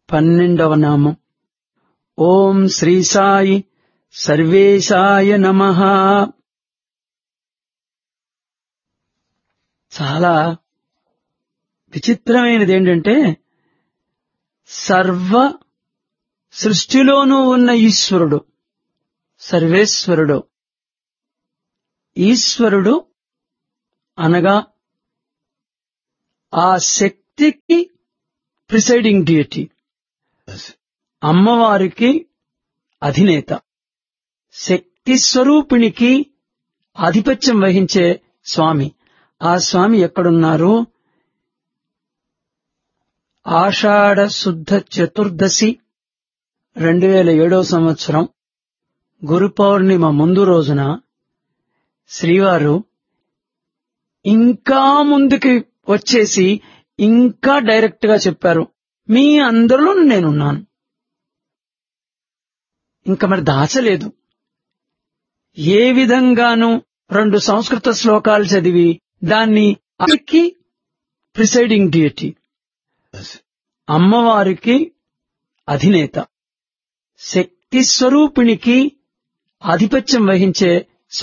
పన్నెండవ నామం ఓం శ్రీ సాయి సర్వేశాయ నమ చాలా విచిత్రమైనది ఏంటంటే సర్వ సృష్టిలోనూ ఉన్న ఈశ్వరుడు సర్వేశ్వరుడు ఈశ్వరుడు అనగా ఆ శక్తికి ప్రిసైడింగ్ డియటీ అమ్మవారికి అధినేత శక్తి స్వరూపిణికి ఆధిపత్యం వహించే స్వామి ఆ స్వామి ఎక్కడున్నారు ఆషాఢ శుద్ధ చతుర్దశి రెండు వేల ఏడవ సంవత్సరం గురు పౌర్ణిమ ముందు రోజున శ్రీవారు ఇంకా ముందుకి వచ్చేసి ఇంకా డైరెక్ట్ గా చెప్పారు మీ అందరిలో నేనున్నాను ఇంకా మరి దాచలేదు ఏ విధంగానూ రెండు సంస్కృత శ్లోకాలు చదివి దాన్ని అక్కి ప్రిసైడింగ్ డియటీ అమ్మవారికి అధినేత శక్తి స్వరూపిణికి ఆధిపత్యం వహించే